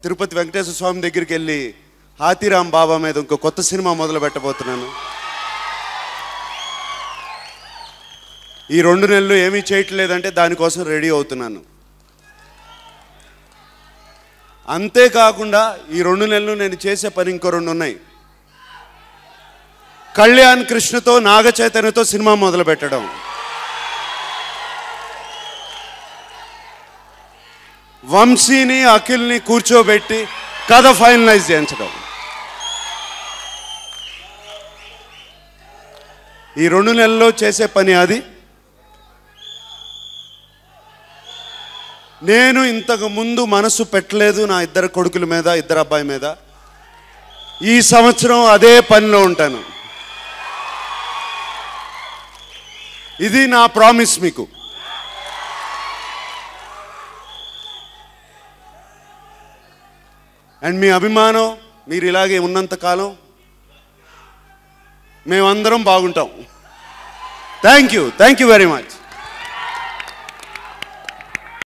తిరుపతి వెంకటేశ్వర స్వామి దగ్గరికి వెళ్ళి హాతీరామ్ బాబా మీద ఇంకో కొత్త సినిమా మొదలు పెట్టబోతున్నాను ఈ రెండు నెలలు ఏమీ చేయట్లేదంటే దానికోసం రెడీ అవుతున్నాను అంతేకాకుండా ఈ రెండు నెలలు నేను చేసే పని ఇంకో రెండు ఉన్నాయి కళ్యాణ్ కృష్ణతో నాగ చైతన్యతో సినిమా మొదలు పెట్టడం వంశీని అఖిల్ని కూర్చోబెట్టి కథ ఫైనలైజ్ చేయించడం ఈ రెండు నెలల్లో చేసే పని అది నేను ఇంతకు ముందు మనసు పెట్టలేదు నా ఇద్దరు కొడుకుల మీద ఇద్దరు అబ్బాయి మీద ఈ సంవత్సరం అదే పనిలో ఉంటాను ఇది నా ప్రామిస్ మీకు అండ్ మీ అభిమానం మీరు ఇలాగే ఉన్నంత కాలం మేమందరం బాగుంటాం thank you thank you very much